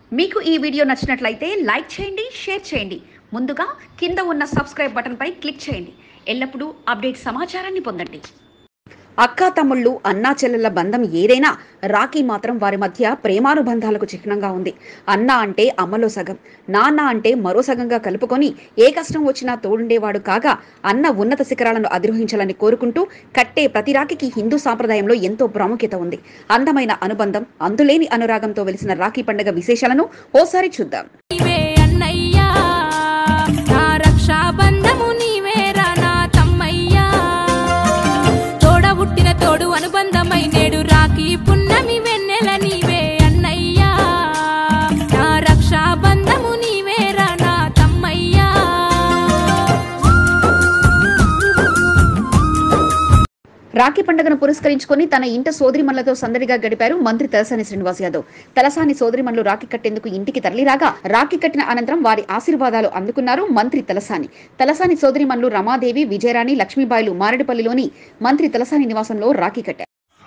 మీకు ఈ వీడియో నచ్చినట్లయితే లైక్ చేయండి షేర్ చేయండి ముందుగా కింద ఉన్న సబ్స్క్రైబ్ బటన్పై క్లిక్ చేయండి ఎల్లప్పుడూ అప్డేట్ సమాచారాన్ని పొందండి అక్కా తమ్ముళ్ళు అన్నా చెల్లెళ్ళ బంధం ఏదైనా రాఖీ మాత్రం వారి మధ్య ప్రేమానుబంధాలకు చిహ్నంగా ఉంది అన్న అంటే అమ్మలో సగం నాన్న అంటే మరో సగంగా కలుపుకొని ఏ కష్టం వచ్చినా తోడుండేవాడు కాగా అన్న ఉన్నత శిఖరాలను అధిరోహించాలని కోరుకుంటూ కట్టే ప్రతి రాఖీకి హిందూ సాంప్రదాయంలో ఎంతో ప్రాముఖ్యత ఉంది అందమైన అనుబంధం అందులేని అనురాగంతో వెలిసిన రాఖీ పండుగ విశేషాలను ఓసారి చూద్దాం నీవే అన్నయ్యా నా రక్షాబంధము నీవేరా నా తమ్మయ్యా తోడ పుట్టిన తోడు అనుబంధమై నేడు రాఖీ పున్నమి వెన్నెల నీవే అన్నయ్యా నా రక్షాబంధము నీవేరా నా తమ్మయ్యా రాఖీ పండుగను పురస్కరించుకొని తన ఇంట సోదరిమణులతో సందడిగా గడిపారు మంత్రి తలసాని శ్రీనివాస్ యాదవ్ తలసాని సోదరిమణులు రాఖీ కట్టేందుకు ఇంటికి తరలిరాగా రాఖీ కట్టిన అనంతరం వారి ఆశీర్వాదాలు అందుకున్నారు మంత్రి తలసాని తలసాని సోదరిమణులు రమాదేవి విజయరాణి లక్ష్మీబాయిలు మారేడుపల్లిలోని మంత్రి తలసాని నివాసంలో రాఖీ కట్టారు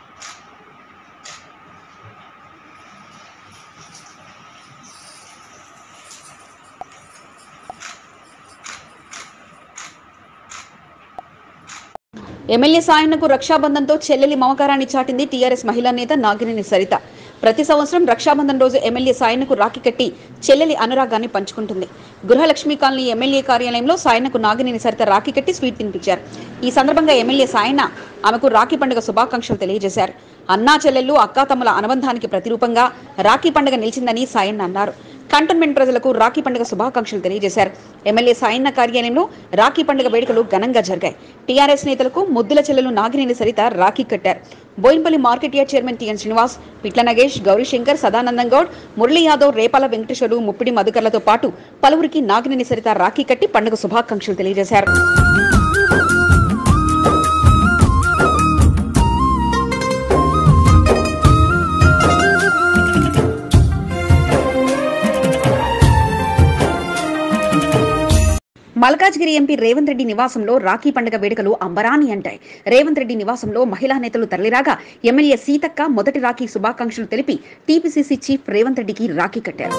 ఎమ్మెల్యే సాయన్నకు రక్షాబంధన్తో చెల్లెలి మమకారాన్ని చాటింది టీఆర్ఎస్ మహిళా నేత నాగినేని సరిత ప్రతి సంవత్సరం రక్షాబంధన్ రోజు ఎమ్మెల్యే సాయన్నకు రాఖీ కట్టి చెల్లెలి అనురాగాన్ని పంచుకుంటుంది గృహలక్ష్మి కాలనీ ఎమ్మెల్యే కార్యాలయంలో సాయన్నకు నాగినేని సరిత రాఖీ కట్టి స్వీట్ తినిపించారు ఈ సందర్భంగా ఎమ్మెల్యే సాయన్న ఆమెకు రాఖీ పండుగ శుభాకాంక్షలు తెలియజేశారు అన్నా చెల్లెళ్ళు అక్కాతమ్ముల అనుబంధానికి ప్రతిరూపంగా రాఖీ పండుగ నిలిచిందని సాయన్న అన్నారు కంటోన్మెంట్ ప్రజలకు రాఖీ పండుగ శుభాకాంక్షలు తెలియజేశారు ఎమ్మెల్యే సాయన్న కార్యాలయంలో రాఖీ పండుగ వేడుకలు ఘనంగా జరిగాయి టీఆర్ఎస్ నేతలకు ముద్దుల చెల్లెలు నాగినేని సరిత రాఖీ కట్టారు Boinpally market yard chairman TN Srinivas Pitla Nagesh Gaurishankar Sadanandam Goud Murali Yadav Repala Venkateswaru Muppidi మధుకర్లతో పాటు పలువురికి నాగినేని సరిత రాఖీ కట్టి పండుగ శుభాకాంక్షలు తెలియజేశారు మల్కాజ్గిరి ఎంపీ రేవంత్ రెడ్డి నివాసంలో రాఖీ పండుగ వేడుకలు అంబరాని అంటాయి రేవంత్ రెడ్డి నివాసంలో మహిళా నేతలు తరలిరాగా ఎమ్మెల్యే సీతక్క మొదటి రాఖీ శుభాకాంక్షలు తెలిపి టీపీసీసీ చీఫ్ రేవంత్ రెడ్డికి రాఖీ కట్టారు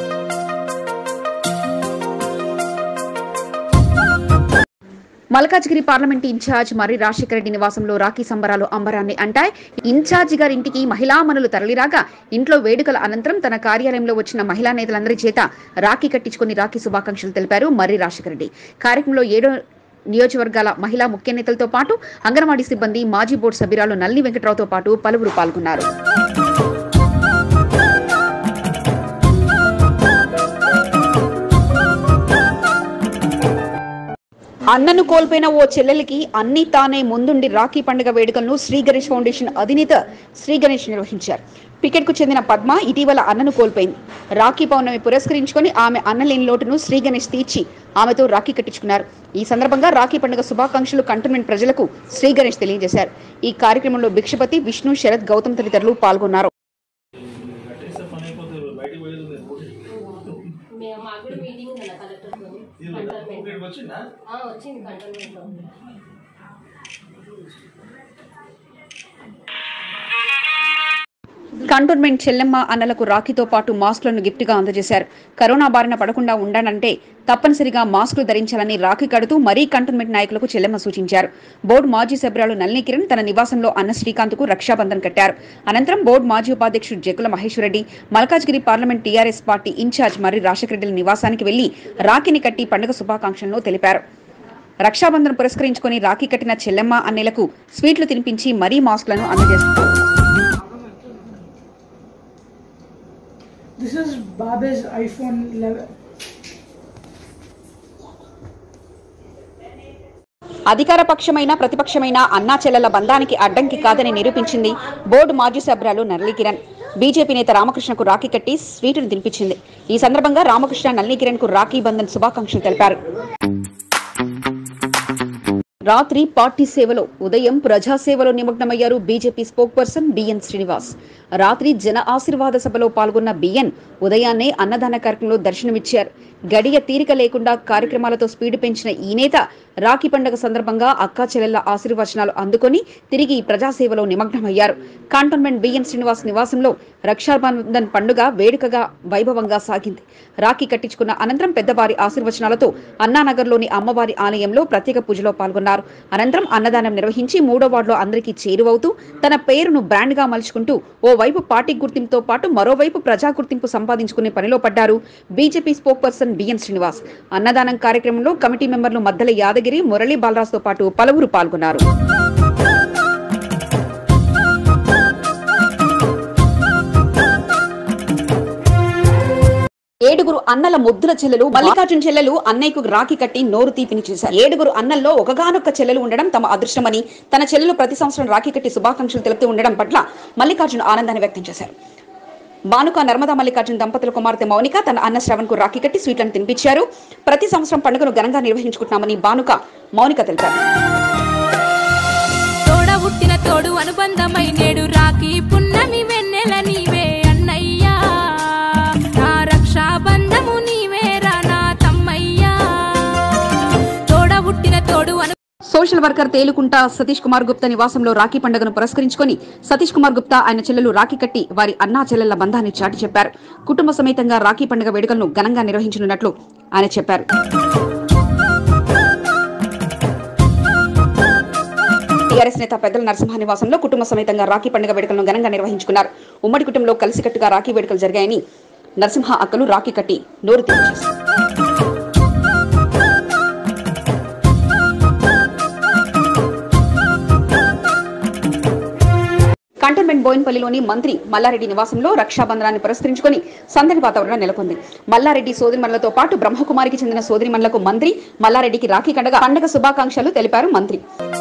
మల్కాజ్గిరి పార్లమెంట్ ఇన్ఛార్జ్ మర్రి రాజశేఖర రెడ్డి నివాసంలో రాఖీ సంబరాలు అంబరాన్ని అంటాయి ఇన్ఛార్జి గారింటికి మహిళామణులు తరలిరాగా ఇంట్లో వేడుకల అనంతరం తన కార్యాలయంలో వచ్చిన మహిళా నేతలందరి చేత రాఖీ కట్టించుకుని రాఖీ శుభాకాంక్షలు తెలిపారు మర్రి రాజశేఖర రెడ్డి కార్యక్రమంలో ఏడో నియోజకవర్గాల మహిళా ముఖ్య నేతలతో పాటు అంగన్వాడీ సిబ్బంది మాజీ బోర్డు సభ్యురాలు నల్లి వెంకట్రావుతో పాటు పలువురు పాల్గొన్నారు అన్నను కోల్పోయిన ఓ చెల్లెలికి అన్ని తానే ముందుండి రాఖీ పండుగ వేడుకలను శ్రీ గణేష్ ఫౌండేషన్ అధినేత శ్రీ గణేష్ నిర్వహించారు పికెట్ కు చెందిన పద్మ ఇటీవల అన్నను కోల్పోయింది రాఖీ పౌర్ణమి పురస్కరించుకొని ఆమె అన్నలేని లోటును శ్రీ గణేష్ తీర్చి ఆమెతో రాఖీ కట్టించుకున్నారు ఈ సందర్భంగా రాఖీ పండుగ శుభాకాంక్షలు కంటోన్మెంట్ ప్రజలకు శ్రీ గణేష్ తెలియజేశారు ఈ కార్యక్రమంలో భిక్షపతి విష్ణు శరత్ గౌతమ్ తదితరులు పాల్గొన్నారు కట్టేస్తే పని అయిపోతుంది బయటికి పోయేది ఉంది మేము మాకు కూడా మీటింగ్ ఉంది కలెక్టర్ కంటోన్మెంట్ ఇక్కడికి వచ్చిందా ఆ, వచ్చింది కంటోన్మెంట్ లో కంటోన్మెంట్ చెల్లెమ్మ అన్నలకు రాఖీతో పాటు మాస్కులను గిఫ్ట్గా అందజేశారు కరోనా బారిన పడకుండా ఉండాలంటే తప్పనిసరిగా మాస్కులు ధరించాలని రాఖీ కడుతూ మరీ కంటోన్మెంట్ నాయకులకు చెల్లెమ్మ సూచించారు బోర్డు మాజీ సభ్యురాలు నళిని కిరణ్ తన నివాసంలో అన్న శ్రీకాంత్కు రక్షాబంధన్ కట్టారు అనంతరం బోర్డు మాజీ ఉపాధ్యక్షుడు Jakula Maheshwar Reddy Malkajgiri parliament TRS party incharge Marri Rajasekhara Reddy నివాసానికి వెళ్లి రాఖీని కట్టి పండుగ శుభాకాంక్షలను తెలిపారు రక్షాబంధన్ పురస్కరించుకొని రాఖీ కట్టిన చెల్లెమ్మ అన్నెలకు స్వీట్లు తినిపించి మరీ మాస్కులను అందజేస్తారు This is Babe's iPhone 11. అధికార పక్షమైన ప్రతిపక్షమైన అన్నా చెల్లెల బంధానికి అడ్డంకి కాదని నిరూపించింది బోర్డు మాజీ సభ్యురాలు నల్లి కిరణ్ బీజేపీ నేత రామకృష్ణకు రాఖీ కట్టి స్వీటును తినిపించింది ఈ సందర్భంగా రామకృష్ణ నల్లి కిరణ్ కు రాఖీ బంధన్ శుభాకాంక్షలు తెలిపారు రాత్రి పార్టీ సేవలో ఉదయం ప్రజాసేవలో నిమగ్నమయ్యారు BJP spokesperson BN Srinivas రాత్రి జన ఆశీర్వాద సభలో పాల్గొన్న బిఎన్ ఉదయాన్నే అన్నదాన కార్యక్రమంలో దర్శనమిచ్చారు గడియ తీరిక లేకుండా కార్యక్రమాలతో స్పీడ్ పెంచిన ఈ నేత రాఖీ పండుగ సందర్భంగా అక్కా చెల్లెళ్ల ఆశీర్వచనాలు అందుకొని తిరిగి ప్రజాసేవలో నిమగ్నమయ్యారు కాంటోన్మెంట్ బిఎన్ శ్రీనివాస్ నివాసంలో రక్షాబంధన్ పండుగ వేడుకగా వైభవంగా సాగింది రాఖీ కట్టించుకున్న అనంతరం పెద్దవారి ఆశీర్వచనాలతో అన్నానగర్లోని అమ్మవారి ఆలయంలో ప్రత్యేక పూజలో పాల్గొన్నారు అనంతరం అన్నదానం నిర్వహించి మూడో వార్డులో అందరికీ చేరువవుతూ తన పేరును బ్రాండ్ గా మలుచుకుంటూ ఓ వైపు పార్టీ గుర్తింపుతో పాటు మరోవైపు ప్రజా గుర్తింపు సంపాదించుకునే పనిలో పడ్డారు BJP spokesperson BN Srinivas అన్నదానం కార్యక్రమంలో కమిటీ మెంబర్లు మద్దల యాదగిరి మురళీ బాలరాజ్తో పాటు పలువురు పాల్గొన్నారు ఏడుగురు అన్నల ముద్దుల చెల్లెలు మల్లికార్జున చెల్లెలు అన్నయ్యకు రాఖీ కట్టి నోరు తీపిని చేశారు ఏడుగురు అన్నల్లో ఒకగానొక్క చెల్లెలు ఉండడం తమ అదృష్టమని తన చెల్లెలు ప్రతి సంవత్సరం రాఖీ కట్టి శుభాకాంక్షలు తెలుపుతూ ఉండడం పట్ల మల్లికార్జున ఆనందాన్ని వ్యక్తం చేశారు బానుక నర్మదా మల్లికార్జున దంపతుల కుమార్తె మౌనిక తన అన్న శ్రవణ్ కు రాఖీ కట్టి స్వీట్లను తినిపించారు ప్రతి సంవత్సరం పండుగను ఘనంగా నిర్వహించుకుంటున్నామని బానుక మౌనిక తెలిపారు తోడ పుట్టిన తోడు అనుబంధమై నేడు రాఖీ పున్నమి వెన్నెల నీవే అన్నయ్యా నా రక్షాబంధము నీవేరా నా తమ్మయ్యా తోడ పుట్టిన తోడు అను సోషల్ వర్కర్ తేలుకుంట సతీష్ కుమార్ గుప్తా నివాసంలో రాఖీ పండుగను పురస్కరించుకొని సతీష్ కుమార్ గుప్తా ఆయన చెల్లెలు రాఖీ కట్టి వారి అన్నా చెల్లెళ్ల బంధాన్ని చాటి చెప్పారు కుటుంబ సమేతంగా రాఖీ పండుగ వేడుకలను ఘనంగా నిర్వహించనున్నట్లు ఆయన చెప్పారు టీఆర్ఎస్ నేత పెద్దల నరసింహ నివాసంలో కుటుంబ సమేతంగా రాఖీ పండుగ వేడుకలను ఘనంగా నిర్వహించుకున్నారు ఉమ్మడి కుటుంబంలో కలిసికట్టుగా రాఖీ వేడుకలు జరిగాయని నరసింహ అక్కలు రాఖీ కట్టి నోరు తెలియజేశారు కంటోన్మెంట్ బోయిన్పల్లిలోని మంత్రి మల్లారెడ్డి నివాసంలో రక్షాబంధనాన్ని పురస్కరించుకొని సందడి వాతావరణం నెలకొంది మల్లారెడ్డి సోదరిమణులతో పాటు బ్రహ్మకుమారికి చెందిన సోదరిమణులకు మంత్రి మల్లారెడ్డికి రాఖీ కండగా పండగ శుభాకాంక్షలు తెలిపారు మంత్రి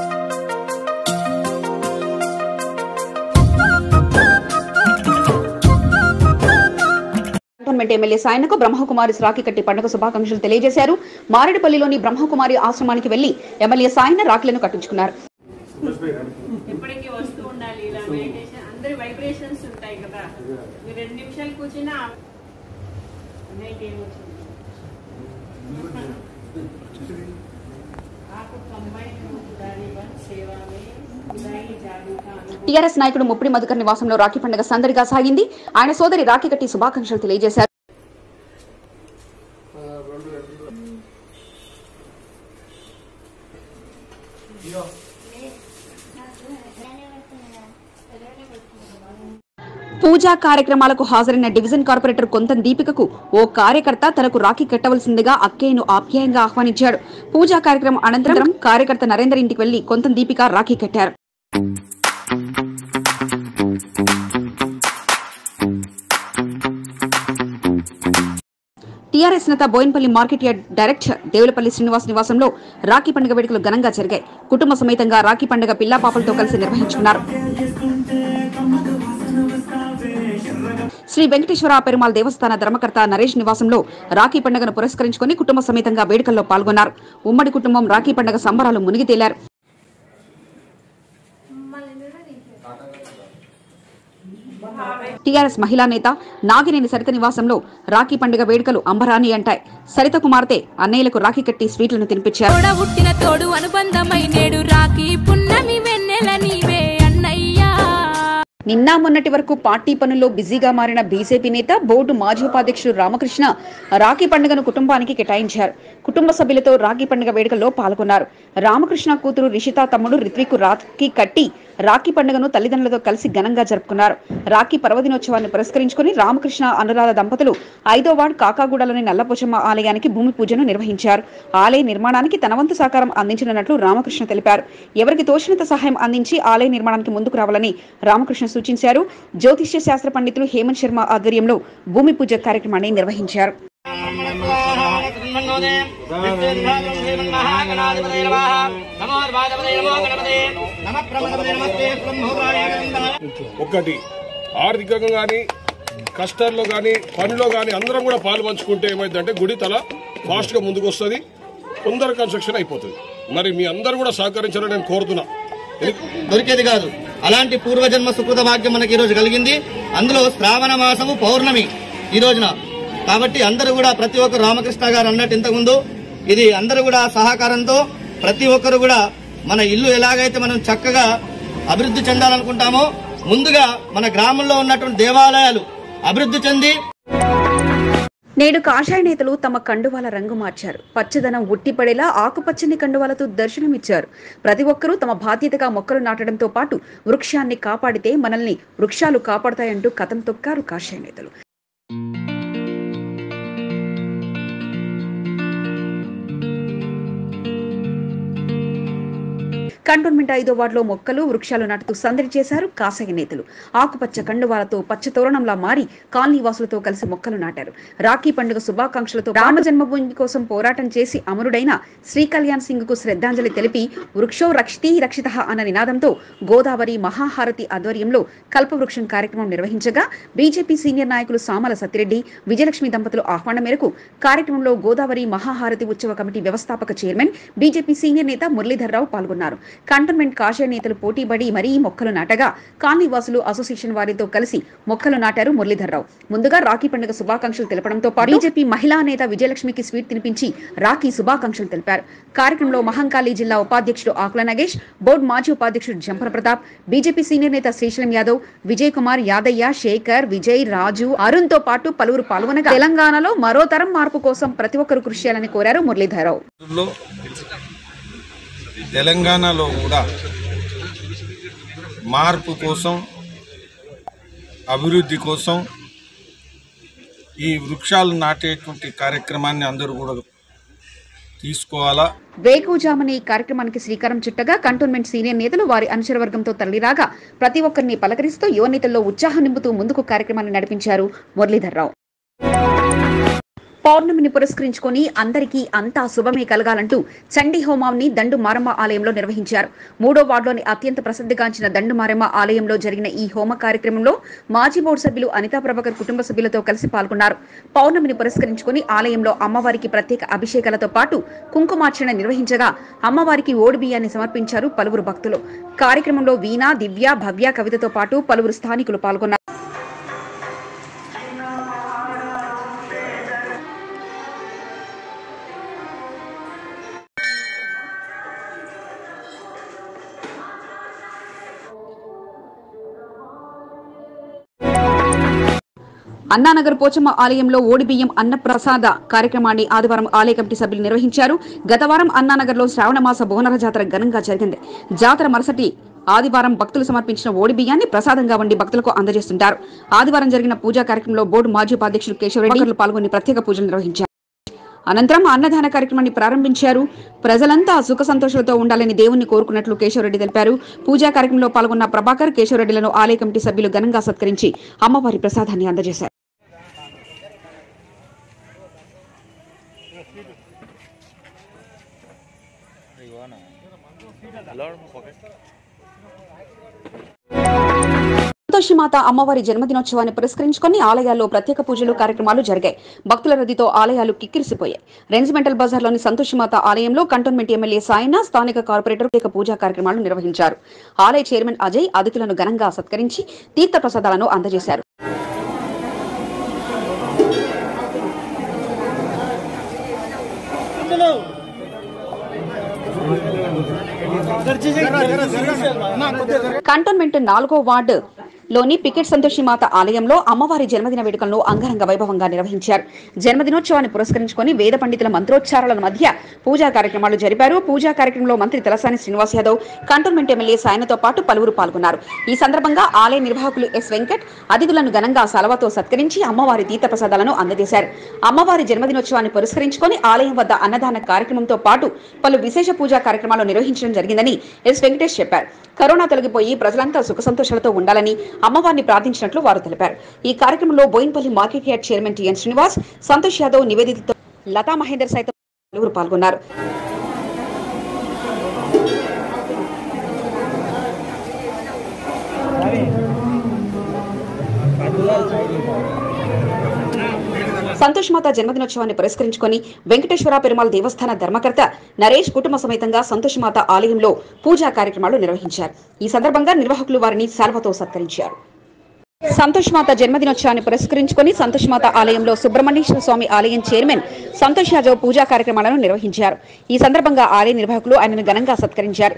కంటోన్మెంట్ ఎమ్మెల్యే సాయనకు బ్రహ్మకుమారి రాఖీ కట్టి పండుగ శుభాకాంక్షలు తెలియజేశారు మారేడుపల్లిలోని బ్రహ్మకుమారి ఆశ్రమానికి వెళ్లి ఎమ్మెల్యే సాయన రాఖీలను కట్టించుకున్నారు ఎప్పటికీ వస్తూ ఉండాలి ఇలా మెడిటేషన్ అందరి వైబ్రేషన్స్ ఉంటాయి కదా మీరు రెండు నిమిషాలు కూర్చున్నా అన్నయ్యకి ఏమొచ్చింది आपको कंबाइंड उदारी वन सेवा में उदाई जादू का अनुभव టీఆర్ఎస్ నాయకుడు ముప్పిడి మధుకర్ నివాసంలో రాఖీ పండుగ సందడిగా సాగింది ఆయన సోదరి రాఖీ కట్టి శుభాకాంక్షలు తెలియజేశారు పూజా కార్యక్రమాలకు హాజరైన డివిజన్ కార్పొరేటర్ కొంతం దీపికకు ఓ కార్యకర్త తనకు రాఖీ కట్టవలసిందిగా అక్కయ్యను ఆప్యాయంగా ఆహ్వానించాడు పూజా కార్యక్రమం అనంతరం కార్యకర్త నరేందర్ ఇంటికి వెళ్లి కొంతం దీపిక రాఖీ కట్టారు టీఆర్ఎస్ నేత Boinpally market yard director Devulapalli Srinivas నివాసంలో రాఖీ పండుగ వేడుకలు ఘనంగా జరిగాయి కుటుంబ సమేతంగా రాఖీ పండుగ పిల్లా పాపలతో కలిసి నిర్వహించుకున్నారు శ్రీ వెంకటేశ్వర పెరుమాల్ దేవస్థాన ధర్మకర్త నరేష్ నివాసంలో రాఖీ పండుగను పురస్కరించుకొని కుటుంబ సమేతంగా వేడుకల్లో పాల్గొన్నారు ఉమ్మడి కుటుంబం రాఖీ పండుగ సంబరాలు మునిగి తేలారు టీఆర్ఎస్ మహిళా నేత నాగినేని సరిత నివాసంలో రాఖీ పండుగ వేడుకలు అంబరాని అంటాయి సరిత కుమార్తె అన్నయ్యలకు రాఖీ కట్టి స్వీట్లను తినిపించారు తోడ పుట్టిన తోడు అనుబంధమై నేడు రాఖీ పున్నమి వెన్నెల నీవే అన్నయ్యా నిన్న మొన్నటి వరకు పార్టీ పనుల్లో బిజీగా మారిన బీజేపీ నేత బోర్డు మాజీ ఉపాధ్యక్షుడు రామకృష్ణ రాఖీ పండుగను కుటుంబానికి కేటాయించారు కుటుంబ సభ్యులతో రాఖీ పండుగ వేడుకల్లో పాల్గొన్నారు రామకృష్ణ కూతురు రిషిత తమ్ముడు రిత్విక్ రాఖీ కట్టి రాఖీ పండుగను తల్లిదండ్రులతో కలిసి ఘనంగా జరుపుకున్నారు రాఖీ పర్వదినోత్సవాన్ని పురస్కరించుకుని రామకృష్ణ అనురాధ దంపతులు ఐదో వార్డ్ కాకాగూడలోని నల్లపోచమ్మ ఆలయానికి భూమి పూజను నిర్వహించారు ఆలయ నిర్మాణానికి తన వంతు సహకారం అందించనున్నట్లు రామకృష్ణ తెలిపారు ఎవరికి తోచినంత సహాయం అందించి ఆలయ నిర్మాణానికి ముందుకు రావాలని రామకృష్ణ సూచించారు జ్యోతిష్య శాస్త్ర పండితులు హేమంత్ శర్మ ఆధ్వర్యంలో భూమి పూజ కార్యక్రమాన్ని నిర్వహించారు ఒకటి ఆర్థికంగా కానీ కష్టాల్లో కానీ పనిలో కానీ అందరం కూడా పాలు పంచుకుంటే ఏమైందంటే గుడి తల ఫాస్ట్ గా ముందుకు వస్తుంది తొందర కన్స్ట్రక్షన్ అయిపోతుంది మరి మీ అందరూ కూడా సహకరించాలని నేను కోరుతున్నా దొరికేది కాదు అలాంటి పూర్వజన్మ సుకృత భాగ్యం మనకి ఈ రోజు కలిగింది అందులో శ్రావణ మాసము పౌర్ణమి ఈ రోజున కాబట్టి అందరూ కూడా ప్రతి ఒక్క రామకృష్ణ గారు అన్నట్టు ఇంతకుముందు ఇది అందరూ కూడా సహకారంతో ప్రతి ఒక్కరు కూడా మన ఇల్లు ఎలాగైతే మనం చక్కగా అభివృద్ధి చెందాలనుకుంటామో ముందుగా మన గ్రామంలో ఉన్నటువంటి దేవాలయాలు అభివృద్ధి చెంది నేడు కాషాయ నేతలు తమ కండువాల రంగు మార్చారు పచ్చదనం ఉట్టిపడేలా ఆకుపచ్చని కండువాలతో దర్శనమిచ్చారు ప్రతి ఒక్కరూ తమ బాధ్యతగా మొక్కలు నాటడంతో పాటు వృక్షాన్ని కాపాడితే మనల్ని వృక్షాలు కాపాడతాయంటూ కథం తొక్కారు కాషాయ నేతలు కంటోన్మెంట్ ఐదో వార్డులో మొక్కలు వృక్షాలు నాటుతూ సందడి చేశారు కాసయ్య నేతలు ఆకుపచ్చ కండువాలతో పచ్చ తోరణంలా మారి కాలనీ వాసులతో కలిసి మొక్కలు నాటారు రాఖీ పండుగ శుభాకాంక్షలతో రామ జన్మభూమి కోసం పోరాటం చేసి అమరుడైన శ్రీ కళ్యాణ్ సింగ్ కు శ్రద్ధాంజలి తెలిపి వృక్షో రక్షితీ రక్షిత అన్న నినాదంతో గోదావరి మహాహారతి ఆధ్వర్యంలో కల్పవృక్షం కార్యక్రమం నిర్వహించగా బీజేపీ సీనియర్ నాయకులు సామల సత్తిరెడ్డి విజయలక్ష్మి దంపతులు ఆహ్వానం మేరకు కార్యక్రమంలో గోదావరి మహాహారతి ఉత్సవ కమిటీ వ్యవస్థాపక చైర్మన్ బీజేపీ సీనియర్ నేత మురళీధర్రావు పాల్గొన్నారు కంటోన్మెంట్ కాషాయ నేతలు పోటీపడి మరీ మొక్కలు నాటగా కాలనీ వాసులు అసోసియేషన్ వారితో కలిసి మొక్కలు నాటారు మురళీధర్రావు ముందుగా రాఖీ పండుగ శుభాకాంక్షలు తెలపడంతో పాటు బీజేపీ మహిళా నేత విజయలక్ష్మికి స్వీట్ తినిపించి రాఖీ శుభాకాంక్షలు తెలిపారు కార్యక్రమంలో మహంకాళి జిల్లా ఉపాధ్యక్షుడు ఆకుల నగేష్ బోర్డు మాజీ ఉపాధ్యక్షుడు జంపన ప్రతాప్ బీజేపీ సీనియర్ నేత శ్రీశైలం యాదవ్ విజయ్ కుమార్ యాదయ్య శేఖర్ విజయ్ రాజు అరుణ్ తో పాటు పలువురు పాల్గొనగా తెలంగాణలో మరో తరం మార్పు కోసం ప్రతి ఒక్కరు కృషి చేయాలని కోరారు మురళీధరరావు లో తెలంగాణలో కూడా మార్పు కోసం అభివృద్ధి కోసం ఈ వృక్షాలు నాటేటువంటి కార్యక్రమాన్ని అందరూ కూడా తీసుకోవాలా వేకువజామున ఈ కార్యక్రమానికి శ్రీకారం చుట్టగా కంటోన్మెంట్ సీనియర్ నేతలు వారి అనుచర వర్గంతో తరలిరాగా ప్రతి ఒక్కరిని పలకరిస్తూ యువ నేతల్లో ఉత్సాహం నింపుతూ ముందుకు కార్యక్రమాన్ని నడిపించారు మురళీధర్రావు పౌర్ణమిని పురస్కరించుకొని అందరికీ అంతా శుభమే కలగాలంటూ చండీ హోమాన్ని దండు మారమ్మ ఆలయంలో నిర్వహించారు మూడో వార్డులోని అత్యంత ప్రసిద్ధిగాంచిన దండు మారమ్మ ఆలయంలో జరిగిన ఈ హోమ కార్యక్రమంలో మాజీ బోర్డు సభ్యులు అనితా ప్రభాకర్ కుటుంబ సభ్యులతో కలిసి పాల్గొన్నారు పౌర్ణమిని పురస్కరించుకొని ఆలయంలో అమ్మవారికి ప్రత్యేక అభిషేకాలతో పాటు కుంకుమార్చన నిర్వహించగా అమ్మవారికి ఓడి బియ్యాన్ని సమర్పించారు పలువురు భక్తులు కార్యక్రమంలో వీణా దివ్య భవ్య కవితతో పాటు పలువురు స్థానికులు పాల్గొన్నారు అన్నానగర్ పోచమ్మ ఆలయంలో ఓడిబియ్యం అన్నప్రసాద కార్యక్రమాన్ని ఆదివారం ఆలయ కమిటీ సభ్యులు నిర్వహించారు గత వారం అన్నానగర్లో శ్రావణమాస బోనర జాతర ఘనంగా జరిగింది జాతర మరుసటి ఆదివారం భక్తులు సమర్పించిన ఓడి బియ్యాన్ని ప్రసాదంగా వండి భక్తులకు అందజేస్తుంటారు ఆదివారం జరిగిన పూజా కార్యక్రమంలో బోర్డు మాజీ ఉపాధ్యక్షులు కేశవరెడ్డి పాల్గొని ప్రత్యేక పూజలు నిర్వహించారు అనంతరం అన్నదాన కార్యక్రమాన్ని ప్రారంభించారు ప్రజలంతా సుఖ సంతోషాలతో ఉండాలని దేవుణ్ణి కోరుకున్నట్లు కేశవరెడ్డి తెలిపారు పూజా కార్యక్రమంలో పాల్గొన్న ప్రభాకర్ కేశవరెడ్డిలను ఆలయ కమిటీ సభ్యులు ఘనంగా సత్కరించి అమ్మవారి ప్రసాదాన్ని అందజేశారు సంతోషిమాత అమ్మవారి జన్మదినోత్సవాన్ని పురస్కరించుకొని ఆలయాల్లో ప్రత్యేక పూజలు కార్యక్రమాలు జరిగాయి భక్తుల రద్దీతో ఆలయాలు కిక్కిరిసిపోయాయి రెన్సిమెంటల్ బజార్లోని సంతోషిమాత ఆలయంలో కంటోన్మెంట్ ఎమ్మెల్యే సాయన స్థానిక కార్పొరేటర్ ప్రత్యేక పూజా కార్యక్రమాలు నిర్వహించారు ఆలయ చైర్మన్ అజయ్ అతిథులను ఘనంగా సత్కరించి తీర్థ ప్రసాదాలను అందజేశారు కంటోన్మెంట్ నాలుగో వార్డు లోని పికెట్ సంతోషిమాత ఆలయంలో అమ్మవారి జన్మదిన వేడుకలను అంగరంగ వైభవంగా నిర్వహించారు జన్మదినోత్సవాన్ని పురస్కరించుకొని వేద పండితుల మంత్రోచ్చారాల మధ్య పూజా కార్యక్రమాలు జరిపారు పూజా కార్యక్రమంలో మంత్రి తలసాని శ్రీనివాస్ యాదవ్ కంటోన్మెంట్ ఎమ్మెల్యే సాయనతో పాటు పలువురు పాల్గొన్నారు ఈ సందర్భంగా ఆలయ నిర్వాహకులు ఎస్ వెంకట్ అతిథులను ఘనంగా సలవతో సత్కరించి అమ్మవారి తీర్థ ప్రసాదాలను అందజేశారు అమ్మవారి జన్మదినోత్సవాన్ని పురస్కరించుకొని ఆలయం వద్ద అన్నదాన కార్యక్రమంతో పాటు పలు విశేష పూజా కార్యక్రమాలు నిర్వహించడం జరిగిందని ఎస్ వెంకటేష్ చెప్పారు కరోనా తొలగిపోయి ప్రజలంతా సుఖ సంతోషాలతో ఉండాలని అమ్మవారిని ప్రార్థించినట్లు వారు తెలిపారు ఈ కార్యక్రమంలో Boinpally market yard chairman TN Srinivas Santosh Yadav నివేదితతో లతా మహేందర్ సైతం పలువురు పాల్గొన్నారు సంతోష్ మాత జన్మదినోత్సవాన్ని పురస్కరించుకొని వెంకటేశ్వర పెరుమాళ్ దేవస్థాన ధర్మకర్త నరేష్ కుటుంబ సమేతంగా సంతోష్ మాత ఆలయంలో పూజా కార్యక్రమాలు నిర్వహించారు ఈ సందర్భంగా నిర్వాహకులు వారిని శాల్వతో సత్కరించారు సంతోష్ మాత జన్మదినోత్సవాన్ని పురస్కరించుకొని సంతోష్ మాత ఆలయంలో సుబ్రహ్మణ్యేశ్వర స్వామి ఆలయం చైర్మన్ సంతోష్ యాదవ్ పూజా కార్యక్రమాలను నిర్వహించారు ఈ సందర్భంగా ఆలయ నిర్వాహకులు ఆయనను ఘనంగా సత్కరించారు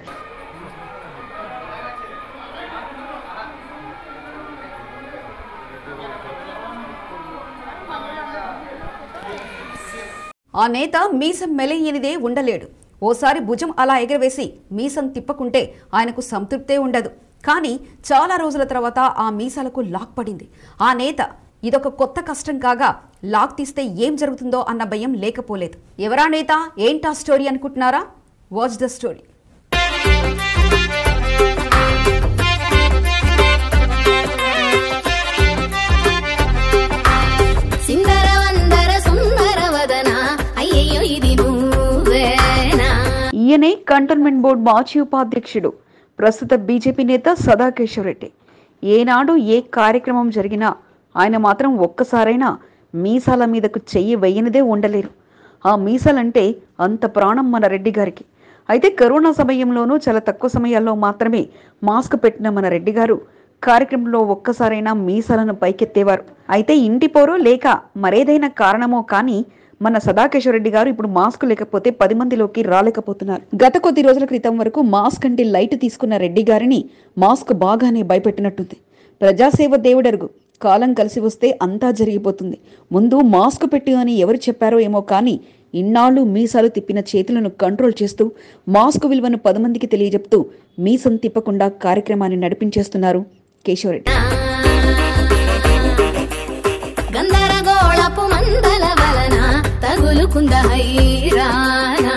ఆ నేత మీసం మెలయ్యనిదే ఉండలేడు ఓసారి భుజం అలా ఎగరవేసి మీసం తిప్పకుంటే ఆయనకు సంతృప్తే ఉండదు కానీ చాలా రోజుల తర్వాత ఆ మీసాలకు లాక్ పడింది ఆ నేత ఇదొక కొత్త కష్టం కాగా లాక్ తీస్తే ఏం జరుగుతుందో అన్న భయం లేకపోలేదు ఎవరా నేత ఏంటా స్టోరీ అనుకుంటున్నారా వాచ్ ద స్టోరీ సిందర వందర సుందర వదన అయ్యయ్యో ఇది నువ్వేనా ఈయనే కంటోన్మెంట్ బోర్డు మాజీ ఉపాధ్యక్షుడు ప్రస్తుత బీజేపీ నేత సదాకేశ్వర రెడ్డి ఏనాడు ఏ కార్యక్రమం జరిగినా ఆయన మాత్రం ఒక్కసారైనా మీసాల మీదకు చెయ్యి వెయ్యనిదే ఉండలేరు ఆ మీసాలంటే అంత ప్రాణం మన రెడ్డి గారికి అయితే కరోనా సమయంలోనూ చాలా తక్కువ సమయాల్లో మాత్రమే మాస్క్ పెట్టిన మన రెడ్డి గారు కార్యక్రమంలో ఒక్కసారైనా మీసాలను పైకెత్తేవారు అయితే ఇంటి పోరో లేక మరేదైనా కారణమో కానీ మన సదాకేశ్వర రెడ్డి గారు ఇప్పుడు మాస్క్ లేకపోతే పది మందిలోకి రాలేకపోతున్నారు గత కొద్ది రోజుల క్రితం వరకు మాస్క్ అంటే లైట్ తీసుకున్న రెడ్డి గారిని మాస్క్ బాగానే భయపెట్టినట్టుంది ప్రజాసేవ దేవుడరుగు కాలం కలిసి వస్తే అంతా జరిగిపోతుంది ముందు మాస్క్ పెట్టు అని ఎవరు చెప్పారో ఏమో కానీ ఇన్నాళ్ళు మీసాలు తిప్పిన చేతులను కంట్రోల్ చేస్తూ మాస్క్ విలువను పది మందికి తెలియజెప్తూ మీసం తిప్పకుండా కార్యక్రమాన్ని నడిపించేస్తున్నారు కేశవరెడ్డి గందరగోళపు మందల వలన తగులుకుంద హైరానా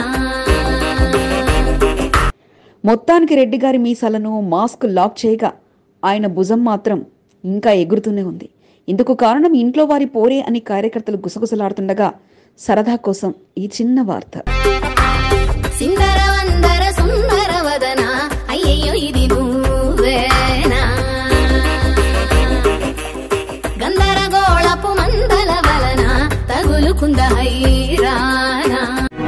మొత్తానికి రెడ్డి గారి మీసాలను మాస్క్ లాక్ చేయగా ఆయన భుజం మాత్రం ఇంకా ఎగురుతూనే ఉంది ఇందుకు కారణం ఇంట్లో వారి పోరే అని కార్యకర్తలు గుసగుసలాడుతుండగా సరదా కోసం ఈ చిన్న వార్త సిందర వందర సుందర వదన అయ్యయ్యో ఇది నువ్వేనా గందరగోళపు మందల వలన తగులుకుంద హైరానా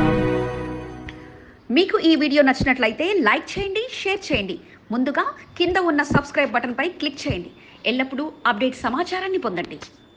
మీకు ఈ వీడియో నచ్చినట్లయితే లైక్ చేయండి షేర్ చేయండి ముందుగా కింద ఉన్న సబ్స్క్రైబ్ బటన్పై క్లిక్ చేయండి ఎల్లప్పుడూ అప్డేట్ సమాచారాన్ని పొందండి